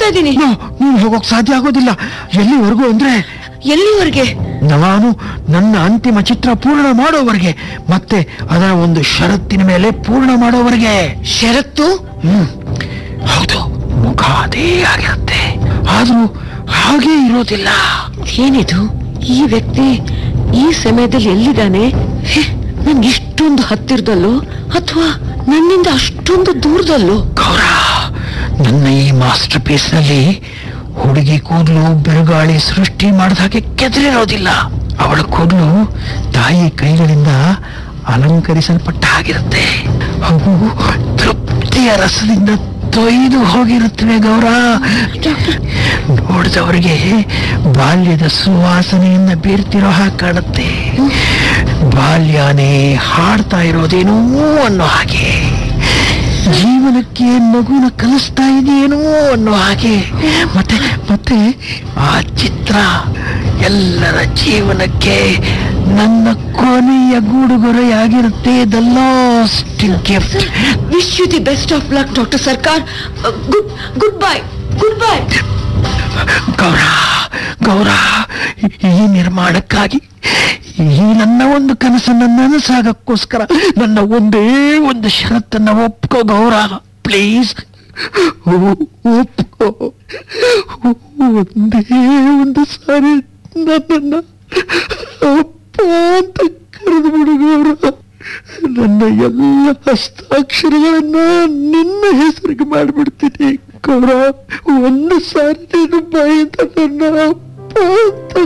ಇದ್ದೀನಿ ನೀನು ಹೋಗೋಕ್ ಸಾಧ್ಯ ಆಗೋದಿಲ್ಲ ಎಲ್ಲಿವರೆಗೂ ಅಂದ್ರೆ ಎಲ್ಲಿವರೆಗೆ ನಾನು ನನ್ನ ಅಂತಿಮ ಚಿತ್ರ ಪೂರ್ಣ ಮಾಡೋವರೆಗೆ ಮತ್ತೆ ಅದರ ಒಂದು ಷರತ್ತಿನ ಮೇಲೆ ಪೂರ್ಣ ಮಾಡೋವರೆಗೆ ಷರತ್ತು ಹ್ಮ್ ಹೌದು ಮುಖ ಅದೇ ಆಗಿರುತ್ತೆ ಆದ್ರೂ ಹಾಗೇ ಇರೋದಿಲ್ಲ ಏನಿದು ಈ ವ್ಯಕ್ತಿ ಈ ಸಮಯದಲ್ಲಿ ಎಲ್ಲಿದ್ದಾನೆ ಹೇ, ನನ್ಗೆ ಇಷ್ಟೊಂದು ಹತ್ತಿರದಲ್ಲೋ ಅಥವಾ ನನ್ನಿಂದ ಅಷ್ಟೊಂದು ದೂರದಲ್ಲೋ ಗೌರ ನನ್ನ ಈ ಮಾಸ್ಟರ್ ಪೀಸ್ ನಲ್ಲಿ ಹುಡುಗಿ ಕೂದಲು ಬಿರುಗಾಳಿ ಸೃಷ್ಟಿ ಮಾಡಿದ ಹಾಗೆ ಕೆದರಿರೋದಿಲ್ಲ ಅವಳ ಕೂದಲು ತಾಯಿ ಕೈಗಳಿಂದ ಅಲಂಕರಿಸಲ್ಪಟ್ಟ ಹಾಗಿರುತ್ತೆ ಅವು ತೃಪ್ತಿಯ ರಸದಿಂದ ತೊಯ್ದು ಹೋಗಿರುತ್ತವೆ ಗೌರ ನೋಡಿದವರಿಗೆ ಬಾಲ್ಯದ ಸುವಾಸನೆಯಿಂದ ಬೀರ್ತಿರೋ ಹಾಗೆ ಕಾಣುತ್ತೆ ಬಾಲ್ಯನೇ ಹಾಡ್ತಾ ಇರೋದೇನೋ ಅನ್ನೋ ಹಾಗೆ ಜೀವನಕ್ಕೆ ಮಗುನ ಕಲಿಸ್ತಾ ಇದೆಯೇನೋ ಅನ್ನೋ ಹಾಗೆ ಮತ್ತೆ ಮತ್ತೆ ಆ ಚಿತ್ರ ಎಲ್ಲರ ಜೀವನಕ್ಕೆ ನನ್ನ ಕೊನೆಯ ಗೂಡುಗೊರೆಯಾಗಿರುತ್ತೆ the last gift wish you the best of luck doctor Sarkar good good bye good bye ಗೌರ ಗೌರ ಈ ನಿರ್ಮಾಣಕ್ಕಾಗಿ ಈ ನನ್ನ ಒಂದು ಕನಸನ್ನ ನನಸಾಗಕ್ಕೋಸ್ಕರ ನನ್ನ ಒಂದೇ ಒಂದು ಷರತ್ತನ್ನ ಒಪ್ಕೋ ಗೌರ ಪ್ಲೀಸ್ ಒಪ್ಕೋ ಒಂದೇ ಒಂದು ಸಾರಿ ನನ್ನನ್ನ ಅಪ್ಪ ಅಂತ ಕರೆದು ಬಿಡು ಗೌರ ನನ್ನ ಎಲ್ಲ ಹಸ್ತಾಕ್ಷರಗಳನ್ನ ನಿನ್ನ ಹೆಸರಿಗೆ ಮಾಡಿಬಿಡ್ತೀನಿ ಗೌರ ಒಂದು ಸಾರಿ ನೀನು ಬಾಯಿಂದ ನನ್ನ ಅಪ್ಪ ಅಂತ